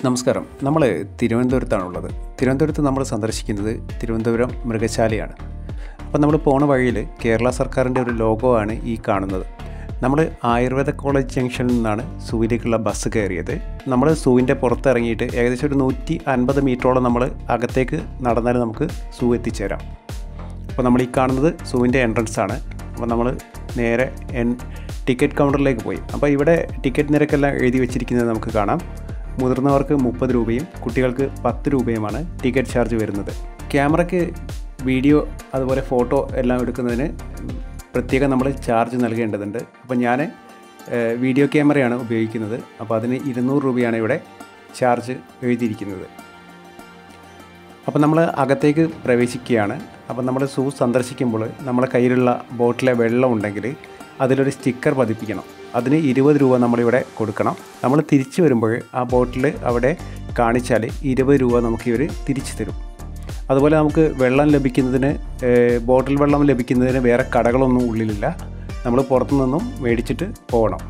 നമസ്കാരം നമ്മൾ തിരുവനന്തപുരത്താണുള്ളത് തിരുവനന്തപുരത്ത് നമ്മൾ സന്ദർശിക്കുന്നത് തിരുവനന്തപുരം മൃഗശാലയാണ് അപ്പോൾ നമ്മൾ പോണ വഴിയിൽ കേരള സർക്കാരിൻ്റെ ഒരു ലോഗോ ആണ് ഈ കാണുന്നത് നമ്മൾ ആയുർവേദ കോളേജ് ജംഗ്ഷനിൽ നിന്നാണ് സൂവിലേക്കുള്ള ബസ് കയറിയത് നമ്മൾ സൂവിൻ്റെ പുറത്തിറങ്ങിയിട്ട് ഏകദേശം ഒരു നൂറ്റി അൻപത് മീറ്ററോളം നമ്മൾ അകത്തേക്ക് നടന്നാൽ നമുക്ക് സൂ എത്തിച്ചേരാം അപ്പോൾ നമ്മൾ ഈ കാണുന്നത് സൂവിൻ്റെ എൻട്രൻസ് ആണ് അപ്പോൾ നമ്മൾ നേരെ എൻ ടിക്കറ്റ് കൗണ്ടറിലേക്ക് പോയി അപ്പോൾ ഇവിടെ ടിക്കറ്റ് നിരക്കെല്ലാം എഴുതി വെച്ചിരിക്കുന്നത് നമുക്ക് കാണാം മുതിർന്നവർക്ക് മുപ്പത് രൂപയും കുട്ടികൾക്ക് പത്ത് രൂപയുമാണ് ടിക്കറ്റ് ചാർജ് വരുന്നത് ക്യാമറയ്ക്ക് വീഡിയോ അതുപോലെ ഫോട്ടോ എല്ലാം എടുക്കുന്നതിന് പ്രത്യേകം നമ്മൾ ചാർജ് നൽകേണ്ടതുണ്ട് അപ്പോൾ ഞാൻ ഏഹ്, വീഡിയോ ക്യാമറയാണ് ഉപയോഗിക്കുന്നത് അപ്പോൾ അതിന് ഇരുന്നൂറ് രൂപയാണ് ഇവിടെ ചാർജ് എഴുതിയിരിക്കുന്നത് അപ്പോൾ നമ്മൾ അകത്തേക്ക് പ്രവേശിക്കുകയാണ് അപ്പോൾ നമ്മൾ സൂ സന്ദർശിക്കുമ്പോൾ നമ്മുടെ കയ്യിലുള്ള ബോട്ടിലെ വെള്ളം ഉണ്ടെങ്കിൽ അതിലൊരു സ്റ്റിക്കർ പതിപ്പിക്കണം അതിന് ഇരുപത് രൂപ നമ്മളിവിടെ കൊടുക്കണം നമ്മൾ തിരിച്ചു വരുമ്പോൾ ആ ബോട്ടിൽ അവിടെ കാണിച്ചാൽ ഇരുപത് രൂപ നമുക്ക് ഇവർ തിരിച്ചു തരും അതുപോലെ നമുക്ക് വെള്ളം ലഭിക്കുന്നതിന് ഏഹ്, ബോട്ടിൽ വെള്ളം ലഭിക്കുന്നതിന് വേറെ കടകളൊന്നും ഉള്ളിലില്ല നമ്മൾ പുറത്തു നിന്നും മേടിച്ചിട്ട് പോകണം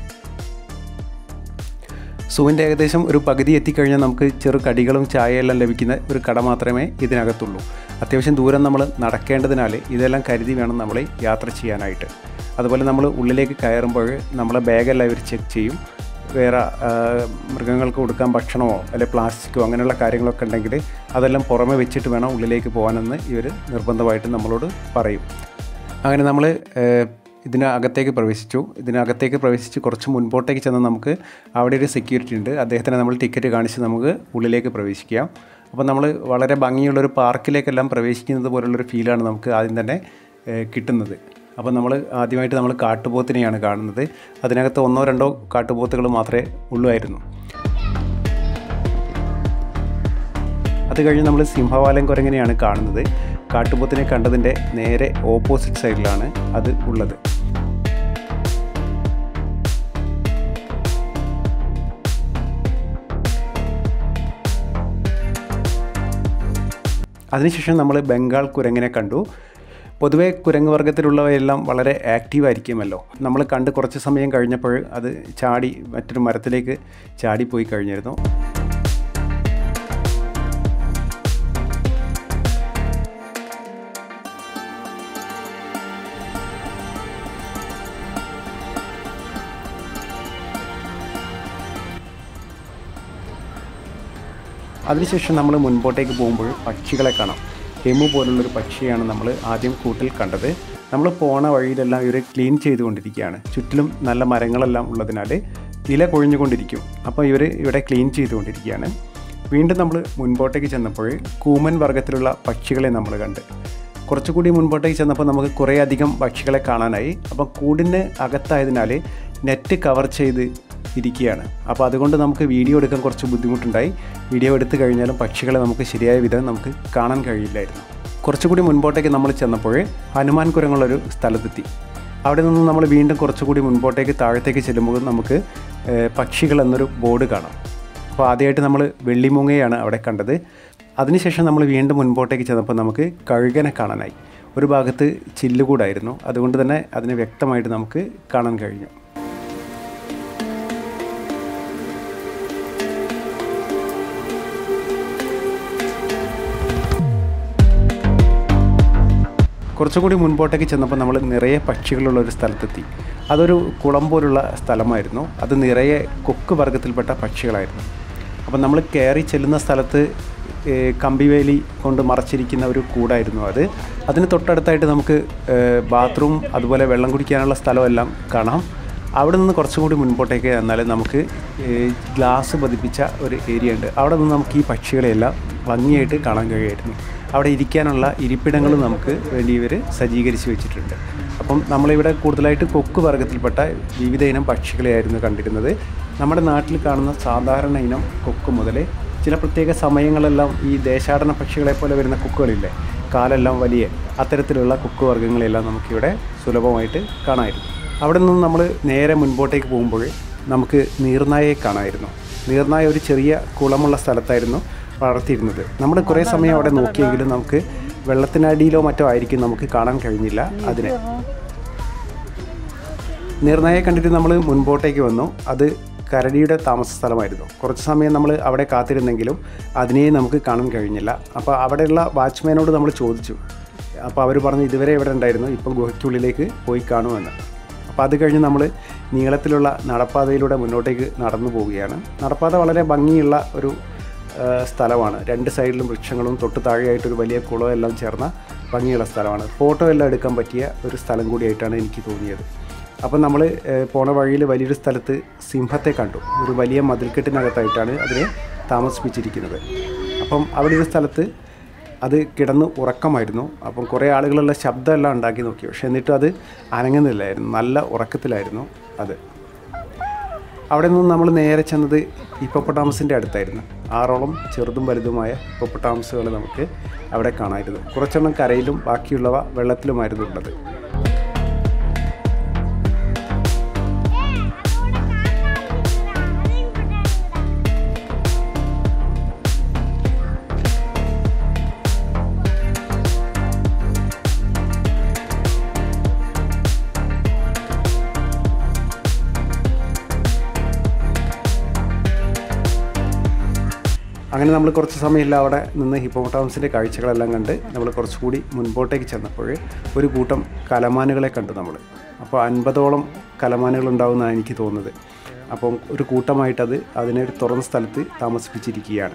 സൂവിൻ്റെ ഏകദേശം ഒരു പകുതി എത്തിക്കഴിഞ്ഞാൽ നമുക്ക് ചെറു കടികളും ചായയെല്ലാം ലഭിക്കുന്ന ഒരു കട മാത്രമേ ഇതിനകത്തുള്ളൂ അത്യാവശ്യം ദൂരം നമ്മൾ നടക്കേണ്ടതിനാൽ ഇതെല്ലാം കരുതി വേണം നമ്മൾ യാത്ര ചെയ്യാനായിട്ട് അതുപോലെ നമ്മൾ ഉള്ളിലേക്ക് കയറുമ്പോൾ നമ്മളെ ബാഗെല്ലാം ഇവർ ചെക്ക് ചെയ്യും വേറെ ആ, മൃഗങ്ങൾക്ക് കൊടുക്കാൻ ഭക്ഷണമോ അല്ലെങ്കിൽ പ്ലാസ്റ്റിക്കോ അങ്ങനെയുള്ള കാര്യങ്ങളൊക്കെ ഉണ്ടെങ്കിൽ അതെല്ലാം പുറമെ വെച്ചിട്ട് വേണം ഉള്ളിലേക്ക് പോകാനെന്ന് ഇവർ നിർബന്ധമായിട്ട് നമ്മളോട് പറയും അങ്ങനെ നമ്മൾ ഇതിനകത്തേക്ക് പ്രവേശിച്ചു ഇതിനകത്തേക്ക് പ്രവേശിച്ച് കുറച്ച് മുൻപോട്ടേക്ക് ചെന്ന് നമുക്ക് അവിടെ ഒരു സെക്യൂരിറ്റി ഉണ്ട് അദ്ദേഹത്തിന് നമ്മൾ ടിക്കറ്റ് കാണിച്ച് നമുക്ക് ഉള്ളിലേക്ക് പ്രവേശിക്കാം അപ്പോൾ നമ്മൾ വളരെ ഭംഗിയുള്ളൊരു പാർക്കിലേക്കെല്ലാം പ്രവേശിക്കുന്നത് പോലുള്ളൊരു ഫീലാണ് നമുക്ക് ആദ്യം തന്നെ ഏഹ്, കിട്ടുന്നത് അപ്പോൾ നമ്മൾ ആദ്യമായിട്ട് നമ്മൾ കാട്ടുപോത്തിനെയാണ് കാണുന്നത് അതിനകത്ത് ഒന്നോ രണ്ടോ കാട്ടുപോത്തുകൾ മാത്രമേ ഉള്ളുമായിരുന്നു അത് കഴിഞ്ഞ് നമ്മൾ സിംഹവാലൻ കുരങ്ങനെയാണ് കാണുന്നത് കാട്ടുപോത്തിനെ കണ്ടതിൻ്റെ നേരെ ഓപ്പോസിറ്റ് സൈഡിലാണ് അത് ഉള്ളത് അതിനുശേഷം നമ്മൾ ബംഗാൾ കുരങ്ങിനെ കണ്ടു പൊതുവെ കുരങ്ങ് വർഗ്ഗത്തിലുള്ളവയെല്ലാം വളരെ ആക്റ്റീവ് ആയിരിക്കുമല്ലോ നമ്മൾ കണ്ട് കുറച്ച് സമയം കഴിഞ്ഞപ്പോൾ അത് ചാടി മറ്റൊരു മരത്തിലേക്ക് ചാടിപ്പോയി കഴിഞ്ഞിരുന്നു അതിനുശേഷം നമ്മൾ മുൻപോട്ടേക്ക് പോകുമ്പോൾ പക്ഷികളെ കാണാം എമു പോലുള്ളൊരു പക്ഷിയാണ് നമ്മൾ ആദ്യം കൂട്ടിൽ കണ്ടത് നമ്മൾ പോണ വഴിയിലെല്ലാം ഇവർ ക്ലീൻ ചെയ്തുകൊണ്ടിരിക്കുകയാണ് ചുറ്റിലും നല്ല മരങ്ങളെല്ലാം ഉള്ളതിനാൽ ഇല കൊഴിഞ്ഞുകൊണ്ടിരിക്കും അപ്പോൾ ഇവർ ഇവിടെ ക്ലീൻ ചെയ്തുകൊണ്ടിരിക്കുകയാണ് വീണ്ടും നമ്മൾ മുൻപോട്ടേക്ക് ചെന്നപ്പോൾ കൂമൻ വർഗ്ഗത്തിലുള്ള പക്ഷികളെ നമ്മൾ കണ്ട് കുറച്ചുകൂടി മുൻപോട്ടേക്ക് ചെന്നപ്പോൾ നമുക്ക് കുറേ അധികം പക്ഷികളെ കാണാനായി അപ്പോൾ കൂടിന് അകത്തായതിനാൽ നെറ്റ് കവർ ചെയ്ത് ഇരിക്കുകയാണ് അപ്പോൾ അതുകൊണ്ട് നമുക്ക് വീഡിയോ എടുക്കാൻ കുറച്ച് ബുദ്ധിമുട്ടുണ്ടായി വീഡിയോ എടുത്തു കഴിഞ്ഞാലും പക്ഷികളെ നമുക്ക് ശരിയായ വിധം നമുക്ക് കാണാൻ കഴിയില്ലായിരുന്നു കുറച്ചുകൂടി മുൻപോട്ടേക്ക് നമ്മൾ ചെന്നപ്പോൾ ഹനുമാൻ കുരങ്ങളുള്ളൊരു സ്ഥലത്തെത്തി അവിടെ നിന്ന് നമ്മൾ വീണ്ടും കുറച്ചുകൂടി മുൻപോട്ടേക്ക് താഴത്തേക്ക് ചെല്ലുമ്പോൾ നമുക്ക് ഏഹ്, പക്ഷികൾ എന്നൊരു ബോർഡ് കാണാം അപ്പോൾ ആദ്യമായിട്ട് നമ്മൾ വെള്ളിമൂങ്ങയാണ് അവിടെ കണ്ടത് അതിനുശേഷം നമ്മൾ വീണ്ടും മുൻപോട്ടേക്ക് ചെന്നപ്പോൾ നമുക്ക് കഴുകനെ കാണാനായി ഒരു ഭാഗത്ത് ചില്ലുകൂടായിരുന്നു അതുകൊണ്ട് തന്നെ അതിനെ വ്യക്തമായിട്ട് നമുക്ക് കാണാൻ കഴിഞ്ഞു കുറച്ചുകൂടി മുൻപോട്ടേക്ക് ചെന്നപ്പോൾ നമ്മൾ നിറയെ പക്ഷികളുള്ള ഒരു സ്ഥലത്തെത്തി അതൊരു കുളം പോലുള്ള സ്ഥലമായിരുന്നു അത് നിറയെ കൊക്ക് വർഗ്ഗത്തിൽപ്പെട്ട പക്ഷികളായിരുന്നു അപ്പം നമ്മൾ കയറി ചെല്ലുന്ന സ്ഥലത്ത് ഏഹ്, കമ്പിവേലി കൊണ്ട് മറച്ചിരിക്കുന്ന ഒരു കൂടായിരുന്നു അത് അതിന് തൊട്ടടുത്തായിട്ട് നമുക്ക് ഏഹ്, ബാത്റൂം അതുപോലെ വെള്ളം കുടിക്കാനുള്ള സ്ഥലമെല്ലാം കാണാം അവിടെ നിന്ന് കുറച്ചുകൂടി മുൻപോട്ടേക്ക് എന്നാൽ നമുക്ക് ഏഹ്, ഗ്ലാസ് പതിപ്പിച്ച ഒരു ഏരിയ ഉണ്ട് അവിടെ നിന്ന് നമുക്ക് ഈ പക്ഷികളെയെല്ലാം ഭംഗിയായിട്ട് കാണാൻ കഴിയുമായിരുന്നു അവിടെ ഇരിക്കാനുള്ള ഇരിപ്പിടങ്ങളും നമുക്ക് വേണ്ടി ഇവർ സജ്ജീകരിച്ച് വെച്ചിട്ടുണ്ട് അപ്പം നമ്മളിവിടെ കൂടുതലായിട്ട് കൊക്ക് വർഗ്ഗത്തിൽപ്പെട്ട വിവിധ ഇനം പക്ഷികളെയായിരുന്നു കണ്ടിരുന്നത് നമ്മുടെ നാട്ടിൽ കാണുന്ന സാധാരണ ഇനം കൊക്ക് മുതൽ ചില പ്രത്യേക സമയങ്ങളെല്ലാം ഈ ദേശാടന പക്ഷികളെ പോലെ വരുന്ന കൊക്കുകളില്ലേ കാലെല്ലാം വലിയ അത്തരത്തിലുള്ള കൊക്ക് വർഗ്ഗങ്ങളെല്ലാം നമുക്കിവിടെ സുലഭമായിട്ട് കാണാമായിരുന്നു അവിടെ നിന്ന് നമ്മൾ നേരെ മുൻപോട്ടേക്ക് പോകുമ്പോൾ നമുക്ക് നീർനായയെ കാണാമായിരുന്നു നീർനായ ഒരു ചെറിയ കുളമുള്ള സ്ഥലത്തായിരുന്നു വളർത്തിയിരുന്നത് നമ്മൾ കുറേ സമയം അവിടെ നോക്കിയെങ്കിലും നമുക്ക് വെള്ളത്തിനടിയിലോ മറ്റോ ആയിരിക്കും നമുക്ക് കാണാൻ കഴിഞ്ഞില്ല അതിനെ നീർനായെ കണ്ടിട്ട് നമ്മൾ മുൻപോട്ടേക്ക് വന്നു അത് കരടിയുടെ താമസ സ്ഥലമായിരുന്നു കുറച്ച് സമയം നമ്മൾ അവിടെ കാത്തിരുന്നെങ്കിലും അതിനെയും നമുക്ക് കാണാൻ കഴിഞ്ഞില്ല അപ്പോൾ അവിടെയുള്ള വാച്ച്മാനോട് നമ്മൾ ചോദിച്ചു അപ്പോൾ അവർ പറഞ്ഞു ഇതുവരെ ഇവിടെ ഉണ്ടായിരുന്നു ഇപ്പം ഗുഹയ്ക്കുള്ളിലേക്ക് പോയി കാണുമെന്ന് അപ്പോൾ അത് കഴിഞ്ഞ് നമ്മൾ നീളത്തിലുള്ള നടപ്പാതയിലൂടെ മുന്നോട്ടേക്ക് നടന്നു പോവുകയാണ് നടപ്പാത വളരെ ഭംഗിയുള്ള ഒരു ആ, സ്ഥലമാണ് രണ്ട് സൈഡിലും വൃക്ഷങ്ങളും തൊട്ട് താഴെയായിട്ടൊരു വലിയ കുളം എല്ലാം ചേർന്ന ഭംഗിയുള്ള സ്ഥലമാണ് ഫോട്ടോ എല്ലാം എടുക്കാൻ പറ്റിയ ഒരു സ്ഥലം കൂടിയായിട്ടാണ് എനിക്ക് തോന്നിയത് അപ്പം നമ്മൾ പോണ വഴിയിൽ വലിയൊരു സ്ഥലത്ത് സിംഹത്തെ കണ്ടു ഒരു വലിയ മതിൽക്കെട്ടിനകത്തായിട്ടാണ് അതിനെ താമസിപ്പിച്ചിരിക്കുന്നത് അപ്പം അവിടെ ഒരു സ്ഥലത്ത് അത് കിടന്ന് ഉറക്കമായിരുന്നു അപ്പം കുറേ ആളുകളുള്ള ശബ്ദമെല്ലാം ഉണ്ടാക്കി നോക്കി പക്ഷെ എന്നിട്ടും അത് അനങ്ങുന്നില്ലായിരുന്നു നല്ല ഉറക്കത്തിലായിരുന്നു അത് അവിടെ നിന്ന് നമ്മൾ നേരെ ചെന്നത് ഹിപ്പോപ്പൊട്ടാമസിൻ്റെ അടുത്തായിരുന്നു ആറോളം ചെറുതും വലുതുമായ ഹിപ്പോപ്പൊട്ടാമസുകൾ നമുക്ക് അവിടെ കാണാമായിരുന്നു കുറച്ചെണ്ണം കരയിലും ബാക്കിയുള്ളവ വെള്ളത്തിലുമായിരുന്നു ഉള്ളത് അങ്ങനെ നമ്മൾ കുറച്ച് സമയമില്ല അവിടെ നിന്ന് ഹിപ്പോപ്പൊട്ടാമസിൻ്റെ കാഴ്ചകളെല്ലാം കണ്ട് നമ്മൾ കുറച്ചുകൂടി മുൻപോട്ടേക്ക് ചെന്നപ്പോൾ ഒരു കൂട്ടം കലമാനുകളെ കണ്ടു നമ്മൾ അപ്പോൾ അൻപതോളം കലമാനുകൾ ഉണ്ടാവുമെന്നാണ് എനിക്ക് തോന്നുന്നത് അപ്പം ഒരു കൂട്ടമായിട്ടത് അതിനെ ഒരു തുറന്ന സ്ഥലത്ത് താമസിപ്പിച്ചിരിക്കുകയാണ്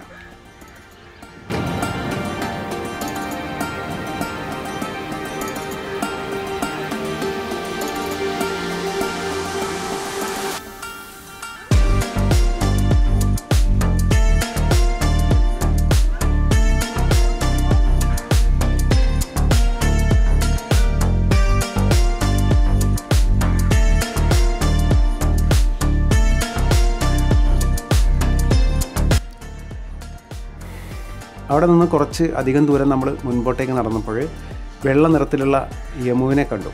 അവിടെ നിന്ന് കുറച്ച് അധികം ദൂരം നമ്മൾ മുൻപോട്ടേക്ക് നടന്നപ്പോൾ വെള്ള നിറത്തിലുള്ള യമുവിനെ കണ്ടു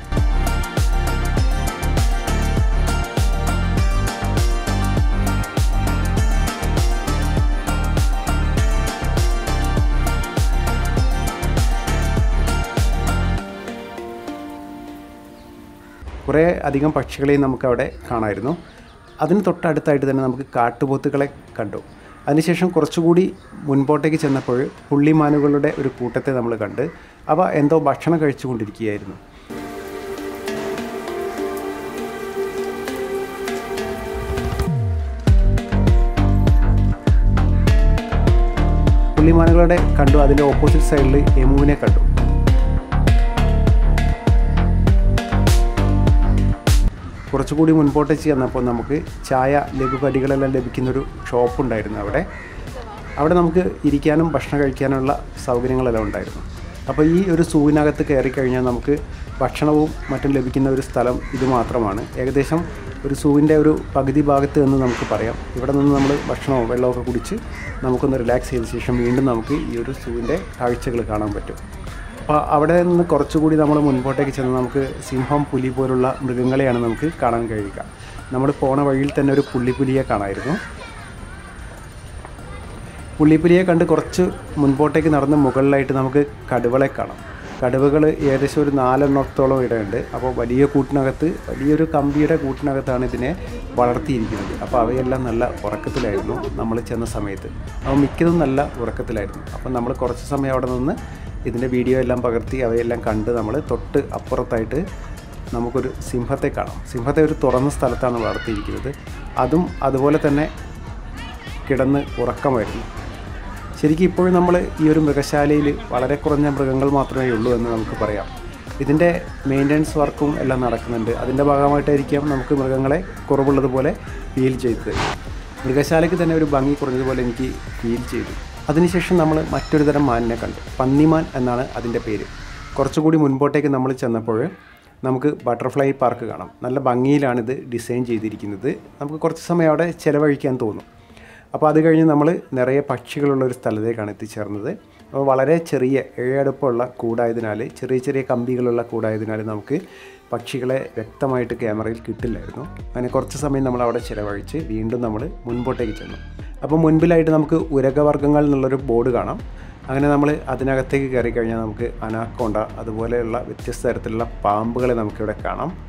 കുറേ അധികം പക്ഷികളെയും നമുക്ക് അവിടെ കാണാമായിരുന്നു അതിന് തൊട്ടടുത്തായിട്ട് തന്നെ നമുക്ക് കാട്ടുപോത്തുകളെ കണ്ടു അതിനുശേഷം കുറച്ചുകൂടി മുൻപോട്ടേക്ക് ചെന്നപ്പോൾ പുള്ളിമാനുകളുടെ ഒരു കൂട്ടത്തെ നമ്മൾ കണ്ട് അവ എന്തോ ഭക്ഷണം കഴിച്ചുകൊണ്ടിരിക്കുകയായിരുന്നു പുള്ളിമാനുകളുടെ കണ്ടു അതിൻ്റെ ഓപ്പോസിറ്റ് സൈഡിൽ എമുവിനെ കണ്ടു കുറച്ചുകൂടി മുൻപോട്ടേക്ക് ചെന്നപ്പോൾ നമുക്ക് ചായ ലഘുകടികളെല്ലാം ലഭിക്കുന്നൊരു ഷോപ്പ് ഉണ്ടായിരുന്നു അവിടെ അവിടെ നമുക്ക് ഇരിക്കാനും ഭക്ഷണം കഴിക്കാനുള്ള സൗകര്യങ്ങളെല്ലാം ഉണ്ടായിരുന്നു അപ്പോൾ ഈ ഒരു സൂവിനകത്ത് കയറി കഴിഞ്ഞാൽ നമുക്ക് ഭക്ഷണവും മറ്റും ലഭിക്കുന്ന ഒരു സ്ഥലം ഇത് മാത്രമാണ് ഏകദേശം ഒരു സൂവിൻ്റെ ഒരു പകുതി ഭാഗത്ത് എന്ന് നമുക്ക് പറയാം ഇവിടെ നിന്ന് നമ്മൾ ഭക്ഷണവും വെള്ളമൊക്കെ കുടിച്ച് നമുക്കൊന്ന് റിലാക്സ് ചെയ്ത ശേഷം വീണ്ടും നമുക്ക് ഈ ഒരു സൂവിൻ്റെ കാഴ്ചകൾ കാണാൻ പറ്റും അപ്പോൾ അവിടെ നിന്ന് കുറച്ചുകൂടി നമ്മൾ മുൻപോട്ടേക്ക് ചെന്ന് നമുക്ക് സിംഹം പുലി പോലുള്ള മൃഗങ്ങളെയാണ് നമുക്ക് കാണാൻ കഴിയുക നമ്മൾ പോണ വഴിയിൽ തന്നെ ഒരു പുള്ളിപ്പുലിയെ കാണായിരുന്നു പുള്ളിപ്പുലിയെ കണ്ട് കുറച്ച് മുൻപോട്ടേക്ക് നടന്ന് മുകളിലായിട്ട് നമുക്ക് കടുവളെ കാണാം കടുവകൾ ഏകദേശം ഒരു നാലെണ്ണത്തോളം ഇടയുണ്ട് അപ്പോൾ വലിയ കൂട്ടിനകത്ത് വലിയൊരു കമ്പിയുടെ കൂട്ടിനകത്താണ് ഇതിനെ വളർത്തിയിരിക്കുന്നത് അപ്പോൾ അവയെല്ലാം നല്ല ഉറക്കത്തിലായിരുന്നു നമ്മൾ ചെന്ന സമയത്ത് അപ്പോൾ മിക്കതും നല്ല ഉറക്കത്തിലായിരുന്നു അപ്പോൾ നമ്മൾ കുറച്ച് സമയം അവിടെ നിന്ന് ഇതിൻ്റെ വീഡിയോ എല്ലാം പകർത്തി അവയെല്ലാം കണ്ട് നമ്മൾ തൊട്ട് അപ്പുറത്തായിട്ട് നമുക്കൊരു സിംഹത്തെ കാണാം സിംഹത്തെ ഒരു തുറന്ന സ്ഥലത്താണ് വളർത്തിയിരിക്കുന്നത് അതും അതുപോലെ തന്നെ കിടന്ന് ഉറക്കമായിരുന്നു ശരിക്കും ഇപ്പോഴും നമ്മൾ ഈ ഒരു മൃഗശാലയിൽ വളരെ കുറഞ്ഞ മൃഗങ്ങൾ മാത്രമേ ഉള്ളൂ എന്ന് നമുക്ക് പറയാം ഇതിൻ്റെ മെയിൻ്റനൻസ് വർക്കും എല്ലാം നടക്കുന്നുണ്ട് അതിൻ്റെ ഭാഗമായിട്ടായിരിക്കാം നമുക്ക് മൃഗങ്ങളെ കുറവുള്ളതുപോലെ ഫീൽ ചെയ്തത് മൃഗശാലയ്ക്ക് തന്നെ ഒരു ഭംഗി കുറഞ്ഞതുപോലെ എനിക്ക് ഫീൽ ചെയ്തു അതിനുശേഷം നമ്മൾ മറ്റൊരു തരം മാനിനെ കണ്ടു പന്നിമാൻ എന്നാണ് അതിൻ്റെ പേര് കുറച്ചുകൂടി മുൻപോട്ടേക്ക് നമ്മൾ ചെന്നപ്പോൾ നമുക്ക് ബട്ടർഫ്ലൈ പാർക്ക് കാണാം നല്ല ഭംഗിയിലാണിത് ഡിസൈൻ ചെയ്തിരിക്കുന്നത് നമുക്ക് കുറച്ച് സമയം അവിടെ ചിലവഴിക്കാൻ തോന്നും അപ്പോൾ അത് കഴിഞ്ഞ് നമ്മൾ നിറയെ പക്ഷികളുള്ള ഒരു സ്ഥലത്തേക്കാണ് എത്തിച്ചേർന്നത് അപ്പോൾ വളരെ ചെറിയ ഏഴടുപ്പമുള്ള കൂടായതിനാൽ ചെറിയ ചെറിയ കമ്പികളുള്ള കൂടായതിനാൽ നമുക്ക് പക്ഷികളെ വ്യക്തമായിട്ട് ക്യാമറയിൽ കിട്ടില്ലായിരുന്നു അങ്ങനെ കുറച്ച് സമയം നമ്മൾ അവിടെ ചിലവഴിച്ച് വീണ്ടും നമ്മൾ മുൻപോട്ടേക്ക് ചെന്നു അപ്പോൾ മുൻപിലായിട്ട് നമുക്ക് ഉരകവർഗ്ഗങ്ങൾ എന്നുള്ളൊരു ബോർഡ് കാണാം അങ്ങനെ നമ്മൾ അതിനകത്തേക്ക് കയറി കഴിഞ്ഞാൽ നമുക്ക് അനാക്കോണ്ട അതുപോലെയുള്ള വ്യത്യസ്ത തരത്തിലുള്ള പാമ്പുകളെ നമുക്കിവിടെ കാണാം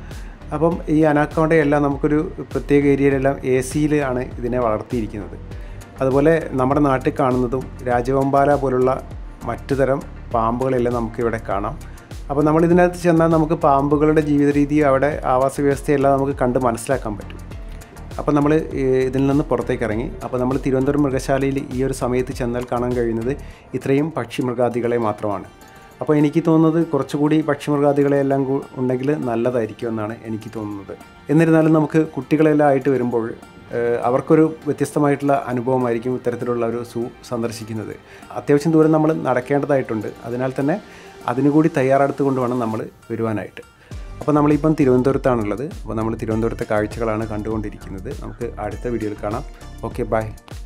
അപ്പം ഈ അനാക്കോണ്ടയെല്ലാം നമുക്കൊരു പ്രത്യേക ഏരിയയിലെല്ലാം എ സിയിലാണ് ഇതിനെ വളർത്തിയിരിക്കുന്നത് അതുപോലെ നമ്മുടെ നാട്ടിൽ കാണുന്നതും രാജവമ്പാല പോലുള്ള മറ്റു തരം പാമ്പുകളെല്ലാം നമുക്കിവിടെ കാണാം അപ്പോൾ നമ്മൾ ഇതിനകത്ത് ചെന്നാൽ നമുക്ക് പാമ്പുകളുടെ ജീവിത രീതി അവിടെ ആവാസ വ്യവസ്ഥയെല്ലാം നമുക്ക് കണ്ട് മനസ്സിലാക്കാൻ പറ്റും അപ്പോൾ നമ്മൾ ഇതിൽ നിന്ന് പുറത്തേക്ക് ഇറങ്ങി അപ്പോൾ നമ്മൾ തിരുവനന്തപുരം മൃഗശാലയിൽ ഈ ഒരു സമയത്ത് ചെന്നാൽ കാണാൻ കഴിയുന്നത് ഇത്രയും പക്ഷിമൃഗാദികളെ മാത്രമാണ് അപ്പോൾ എനിക്ക് തോന്നുന്നത് കുറച്ചുകൂടി പക്ഷിമൃഗാദികളെ എല്ലാം കൂ- ഉണ്ടെങ്കിൽ നല്ലതായിരിക്കും എന്നാണ് എനിക്ക് തോന്നുന്നത് എന്നിരുന്നാലും നമുക്ക് കുട്ടികളെല്ലാം ആയിട്ട് വരുമ്പോൾ ഏഹ്, അവർക്കൊരു വ്യത്യസ്തമായിട്ടുള്ള അനുഭവമായിരിക്കും ഇത്തരത്തിലുള്ള ഒരു സൂ സന്ദർശിക്കുന്നത് അത്യാവശ്യം ദൂരം നമ്മൾ നടക്കേണ്ടതായിട്ടുണ്ട് അതിനാൽ തന്നെ അതിനുകൂടി തയ്യാറെടുത്തുകൊണ്ട് വേണം നമ്മൾ വരുവാനായിട്ട് അപ്പോൾ നമ്മളിപ്പം തിരുവനന്തപുരത്താണുള്ളത് അപ്പോൾ നമ്മൾ തിരുവനന്തപുരത്തെ കാഴ്ചകളാണ് കണ്ടുകൊണ്ടിരിക്കുന്നത് നമുക്ക് അടുത്ത വീഡിയോയിൽ കാണാം ഓക്കെ ബൈ